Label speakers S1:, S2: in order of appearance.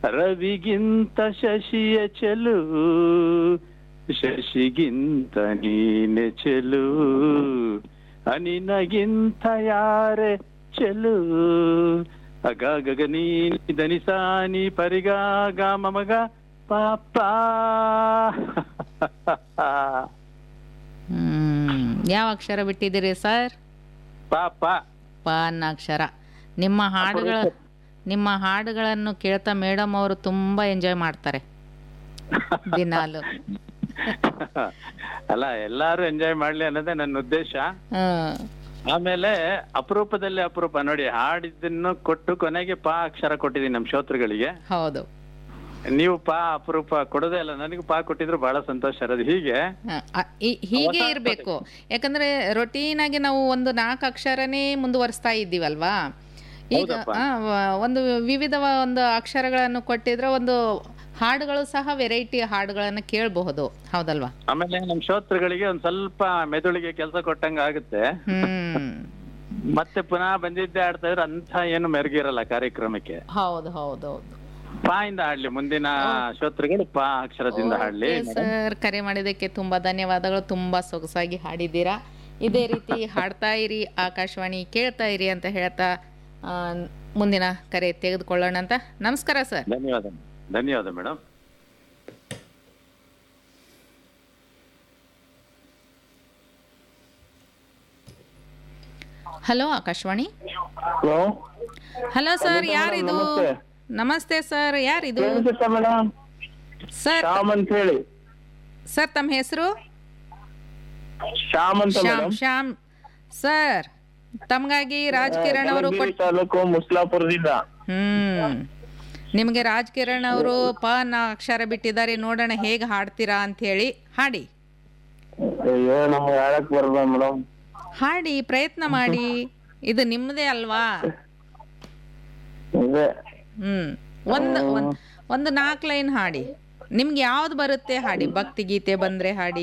S1: ರವಿಗಿಂತ ಶಶಿಯ ಚೆಲುವು ಶಶಿಗಿಂತ ನೀನೆ ಚೆಲುವು ಅನಿನಗಿಂತ ಯಾರೆ ಚೆಲುವು ಅಗ ಗಗ ನೀ ದನಿಸಾನಿ ಪರಿಗಾಗ ಮಮಗ ಪಾಪ
S2: ಹ್ಮ್ ಯಾವ ಅಕ್ಷರ ಬಿಟ್ಟಿದ್ದೀರಿ ಸರ್
S1: ಪಾಪ
S2: ಪ ಅನ್ನೋ ಅಕ್ಷರ ನಿಮ್ಮ ಹಾಡುಗಳ ನಿಮ್ಮ ಹಾಡುಗಳನ್ನು ಕೇಳ್ತಾ ಮೇಡಮ್ ಅವರು ತುಂಬಾ ಎಂಜಾಯ್ ಮಾಡ್ತಾರೆ ದಿನಾಲು
S1: ಅಲ್ಲ ಎಲ್ಲಾರು ಎಂಜಾಯ್ ಮಾಡ್ಲಿ ಅನ್ನೋದೇ ನನ್ನ ಉದ್ದೇಶ
S2: ಹ್ಮ್.
S1: ಆಮೇಲೆ ಅಪರೂಪದಲ್ಲಿ ಅಪರೂಪ ನೋಡಿ ಹಾಡಿದ್ದನ್ನು ಕೊಟ್ಟು ಕೊನೆಗೆ ಪಾ ಅಕ್ಷರ ಕೊಟ್ಟಿದ್ದೀನಿ ನಮ್ಮ ಶ್ರೋತೃಗಳಿಗೆ
S2: ಹೌದು
S1: ನೀವು ಪಾ ಅಪರೂಪ ಕೊಡೋದೇ ಅಲ್ಲ ನನಗೂ ಪಾ ಕೊಟ್ಟಿದ್ರು ಬಹಳ ಸಂತೋಷ ಇರೋದು ಹೀಗೆ
S2: ಹ, ಅ- ಈ- ಹೀಗೆ ಇರಬೇಕು ಯಾಕಂದ್ರೆ ರೊಟೀನ್ ಆಗಿ ನಾವು ಒಂದು ನಾಲ್ಕು ಅಕ್ಷರನೇ ಮುಂದುವರಿಸ್ತಾ ಇದ್ದೀವಲ್ವಾ ಈಗ
S1: ಹೌದಪ್ಪ.
S2: ಆ, ವ- ಒಂದು ವಿವಿಧ ಒಂದು ಅಕ್ಷರಗಳನ್ನು ಕೊಟ್ಟಿದ್ರೆ ಒಂದು ಹಾಡುಗಳು ಸಹ ವೆರೈಟಿ ಹಾಡುಗಳನ್ನು ಕೇಳಬಹುದು ಹೌದಲ್ವಾ
S1: ಆಮೇಲೆ ನಮ್ಮ ಶ್ರೋತೃಗಳಿಗೆ ಒಂದ್ ಸ್ವಲ್ಪ ಮೆದುಳಿಗೆ ಕೆಲಸ ಕೊಟ್ಟಂಗ ಆಗುತ್ತೆ
S2: ಹ್ಮ್
S1: ಮತ್ತೆ ಪುನಃ ಬಂದಿದ್ದೆ ಆಡ್ತಾ ಇದ್ರೆ ಅಂತ ಏನು ಮೆರುಗಿರಲ್ಲ ಕಾರ್ಯಕ್ರಮಕ್ಕೆ
S2: ಹೌದು ಹೌದು ಹೌದು
S1: ಪಾ ಇಂದ ಹಾಡ್ಲಿ ಮುಂದಿನ ಶ್ರೋತೃಗಳು ಪಾ ಅಕ್ಷರದಿಂದ ಹಾಡ್ಲಿ
S2: ಸರ್ ಕರೆ ಮಾಡಿದ್ದಕ್ಕೆ ತುಂಬಾ ಧನ್ಯವಾದಗಳು ತುಂಬಾ ಸೊಗಸಾಗಿ ಹಾಡಿದ್ದೀರಾ ಇದೇ ರೀತಿ ಹಾಡ್ತಾ ಇರಿ ಆಕಾಶವಾಣಿ ಕೇಳ್ತಾ ಇರಿ ಅಂತ ಹೇಳ್ತಾ ಆ, ಮುಂದಿನ ಕರೆ ತೆಗೆದುಕೊಳ್ಳೋಣ ಅಂತ ನಮಸ್ಕಾರ ಸರ್
S1: ಧನ್ಯವಾದ ಧನ್ಯವಾದ madam
S2: hello Akashvani
S3: hello
S2: hello sir ಯಾರಿದು ನಮಸ್ತೆ ಸರ್ ಯಾರಿದು
S3: ಕೇಳಿಸುತ್ತಾ ಮೇಡಮ್
S2: ಸರ್
S3: ಶ್ಯಾಮ್ ಅಂತ ಹೇಳಿ
S2: ಸರ್ ತಮ್ಮ ಹೆಸರು
S3: ಶ್ಯಾಮ್ ಅಂತ
S2: ಶ್ಯಾಮ್
S3: ಮೇಡಮ್
S2: ಶ್ಯಾಮ್ ಸರ್ ತಮಗಾಗಿ ರಾಜ್ ಕಿರಣ್ ಅವರು ಕೊಟ್
S3: ತಾಲೂಕು ಮುಸ್ಲಾಪುರದಿಂದ
S2: ಹ್ಮ್ ನಿಮಗೆ ರಾಜ್ ಕಿರಣ್ ಅವರು ಪ ಅನ್ನೋ ಅಕ್ಷರ ಬಿಟ್ಟಿದ್ದಾರೆ ನೋಡೋಣ ಹೇಗೆ ಹಾಡ್ತೀರಾ ಅಂತ ಹೇಳಿ ಹಾಡಿ
S3: ಅಯ್ಯೋ ನಮ್ಗೆ ಹೇಳಕ್ ಬರಲ್ಲ ಮೇಡಮ್
S2: ಹಾಡಿ ಪ್ರಯತ್ನ ಮಾಡಿ ಇದು ನಿಮ್ಮದೇ ಅಲ್ವಾ
S3: ಅದೇ
S2: ಹ್ಮ್ ಒಂದು ಒಂದ್- ಒಂದು ನಾಲ್ಕು ಲೈನ್ ಹಾಡಿ ನಿಮ್ಗೆ ಯಾವ್ದು ಬರುತ್ತೆ ಹಾಡಿ ಭಕ್ತಿ ಗೀತೆ ಬಂದ್ರೆ ಹಾಡಿ